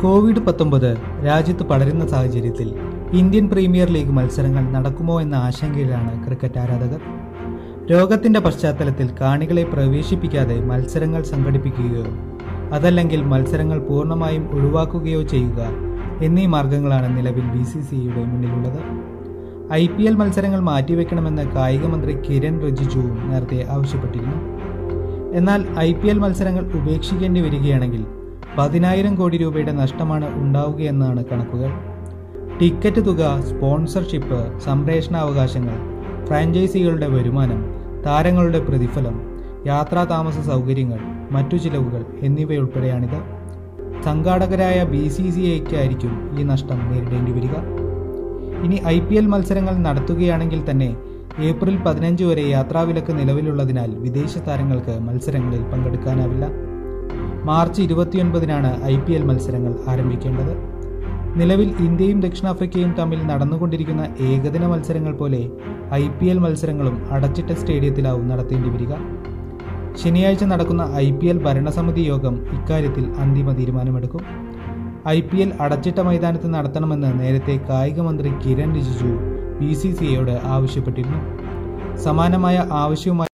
Covid പത്തൊമ്പത് രാജ്യത്ത് പടരുന്ന സാഹചര്യത്തിൽ ഇന്ത്യൻ പ്രീമിയർ ലീഗ് മത്സരങ്ങൾ നടക്കുമോ എന്ന ആശങ്കയിലാണ് ക്രിക്കറ്റ് ആരാധകർ രോഗത്തിന്റെ പശ്ചാത്തലത്തിൽ കാണികളെ പ്രവേശിപ്പിക്കാതെ മത്സരങ്ങൾ സംഘടിപ്പിക്കുകയോ അതല്ലെങ്കിൽ മത്സരങ്ങൾ പൂർണ്ണമായും ഒഴിവാക്കുകയോ ചെയ്യുക എന്നീ മാർഗങ്ങളാണ് നിലവിൽ ബി സി സിയുടെ മുന്നിലുള്ളത് ഐ പി എൽ മത്സരങ്ങൾ മാറ്റിവെക്കണമെന്ന് കായിക മന്ത്രി കിരൺ റിജിജുവും നേരത്തെ ആവശ്യപ്പെട്ടിരുന്നു എന്നാൽ ഐ പി എൽ മത്സരങ്ങൾ ഉപേക്ഷിക്കേണ്ടി വരികയാണെങ്കിൽ പതിനായിരം കോടി രൂപയുടെ നഷ്ടമാണ് ഉണ്ടാവുകയെന്നാണ് കണക്കുകൾ ടിക്കറ്റ് തുക സ്പോൺസർഷിപ്പ് സംപ്രേഷണാവകാശങ്ങൾ ഫ്രാഞ്ചൈസികളുടെ വരുമാനം താരങ്ങളുടെ പ്രതിഫലം യാത്രാ താമസ സൗകര്യങ്ങൾ മറ്റു ചിലവുകൾ എന്നിവയുൾപ്പെടെയാണിത് സംഘാടകരായ ബി സി സി ഐക്കായിരിക്കും ഈ നഷ്ടം നേരിടേണ്ടി വരിക ഇനി ഐ പി എൽ മത്സരങ്ങൾ നടത്തുകയാണെങ്കിൽ തന്നെ ഏപ്രിൽ പതിനഞ്ച് വരെ യാത്രാവിലക്ക് നിലവിലുള്ളതിനാൽ വിദേശ താരങ്ങൾക്ക് മത്സരങ്ങളിൽ പങ്കെടുക്കാനാവില്ല മാർച്ച് ഇരുപത്തിയൊൻപതിനാണ് ഐ പി എൽ മത്സരങ്ങൾ ആരംഭിക്കേണ്ടത് നിലവിൽ ഇന്ത്യയും ദക്ഷിണാഫ്രിക്കയും തമ്മിൽ നടന്നുകൊണ്ടിരിക്കുന്ന ഏകദിന മത്സരങ്ങൾ പോലെ ഐ പി എൽ മത്സരങ്ങളും അടച്ചിട്ട സ്റ്റേഡിയത്തിലാവും നടത്തേണ്ടി വരിക ശനിയാഴ്ച നടക്കുന്ന ഐ പി എൽ ഭരണസമിതി യോഗം ഇക്കാര്യത്തിൽ അന്തിമ തീരുമാനമെടുക്കും ഐ പി എൽ അടച്ചിട്ട മൈതാനത്ത് നടത്തണമെന്ന് നേരത്തെ കായിക മന്ത്രി Kiren Rijiju B C C ഐയോട് ആവശ്യപ്പെട്ടിരുന്നു സമാനമായ ആവശ്യവുമായി